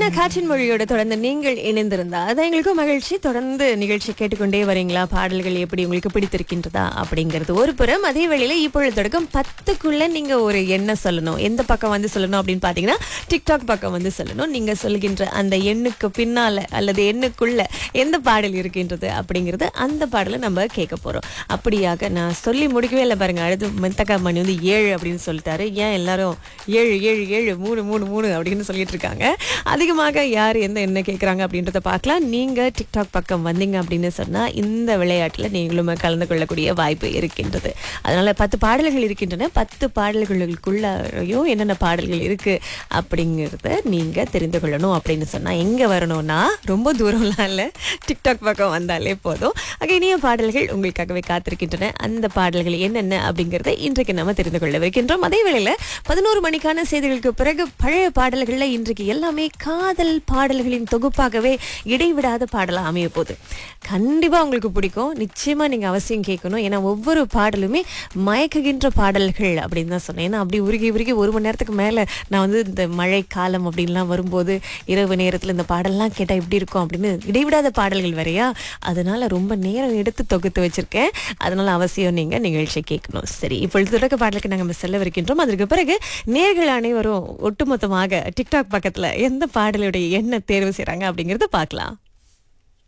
என்ன காற்றின் மொழியோட தொடர்ந்து நீங்கள் இணைந்திருந்தா அது எங்களுக்கும் மகிழ்ச்சி தொடர்ந்து நிகழ்ச்சி கேட்டுக்கொண்டே வரீங்களா பாடல்கள் எப்படி உங்களுக்கு பிடித்திருக்கின்றதா அப்படிங்கிறது ஒரு புறம் அதே வேளையில இப்பொழுது தொடக்கம் பத்துக்குள்ள நீங்க ஒரு எண்ணை சொல்லணும் எந்த பக்கம் வந்து சொல்லணும் அப்படின்னு பாத்தீங்கன்னா டிக்டாக் பக்கம் வந்து சொல்லணும் நீங்க சொல்கின்ற அந்த எண்ணுக்கு பின்னால அல்லது எண்ணுக்குள்ள எந்த பாடல் இருக்கின்றது அப்படிங்கிறது அந்த பாடலை நம்ம கேட்க போறோம் அப்படியாக நான் சொல்லி முடிக்கவே இல்லை பாருங்க அடுத்து மெத்தக்கா மணி வந்து ஏழு அப்படின்னு சொல்லிட்டாரு ஏன் எல்லாரும் ஏழு ஏழு ஏழு மூணு மூணு மூணு அப்படின்னு சொல்லிட்டு இருக்காங்க அதிகமாக யார் எந்த என்ன கேட்குறாங்க அப்படின்றத பார்க்கலாம் நீங்க டிக்டாக் பக்கம் வந்தீங்க அப்படின்னு சொன்னா இந்த விளையாட்டுல நீங்களும் கலந்து கொள்ளக்கூடிய வாய்ப்பு இருக்கின்றது அதனால பத்து பாடல்கள் இருக்கின்றன பத்து பாடல்களுக்குள்ளயும் என்னென்ன பாடல்கள் இருக்கு அப்படிங்கிறத நீங்க தெரிந்து கொள்ளணும் அப்படின்னு சொன்னா எங்க வரணும்னா ரொம்ப தூரம்லாம் இல்லை டிக்டாக் பக்கம் வந்தாலே போதும் ஆக இனிய பாடல்கள் உங்களுக்காகவே காத்திருக்கின்றன அந்த பாடல்கள் என்னென்ன அப்படிங்கறத இன்றைக்கு நம்ம தெரிந்து கொள்ளவிருக்கின்றோம் அதே வேளையில பதினோரு மணிக்கான செய்திகளுக்கு பிறகு பழைய பாடல்கள்ல இன்றைக்கு எல்லாமே காதல் பாடல்களின் தொகுப்பாகவே இடைவிடாத பாடலா அமைய போகுது கண்டிப்பா உங்களுக்கு பிடிக்கும் நிச்சயமா நீங்க அவசியம் கேட்கணும் ஏன்னா ஒவ்வொரு பாடலுமே மயக்குகின்ற பாடல்கள் அப்படின்னு தான் சொன்னேன் ஏன்னா அப்படி உருகி உருகி ஒரு மணி நேரத்துக்கு மேல நான் வந்து இந்த மழை காலம் அப்படின்லாம் வரும்போது இரவு நேரத்துல இந்த பாடல்லாம் கேட்டா எப்படி இருக்கும் அப்படின்னு இடைவிடாத பாடல்கள் வரையா அதனால ரொம்ப நேரம் எடுத்து தொகுத்து வச்சிருக்கேன் அதனால அவசியம் நீங்க நிகழ்ச்சி கேட்கணும் சரி இப்பொழுது தொடக்க பாடலுக்கு நாங்கள் செல்லவிருக்கின்றோம் அதற்கு பிறகு நேர்கள் அனைவரும் ஒட்டுமொத்தமாக டிக்டாக் பக்கத்துல எந்த பாடலுடைய என்ன தேர்வு செய்றாங்க அப்படிங்கறத பார்க்கலாம்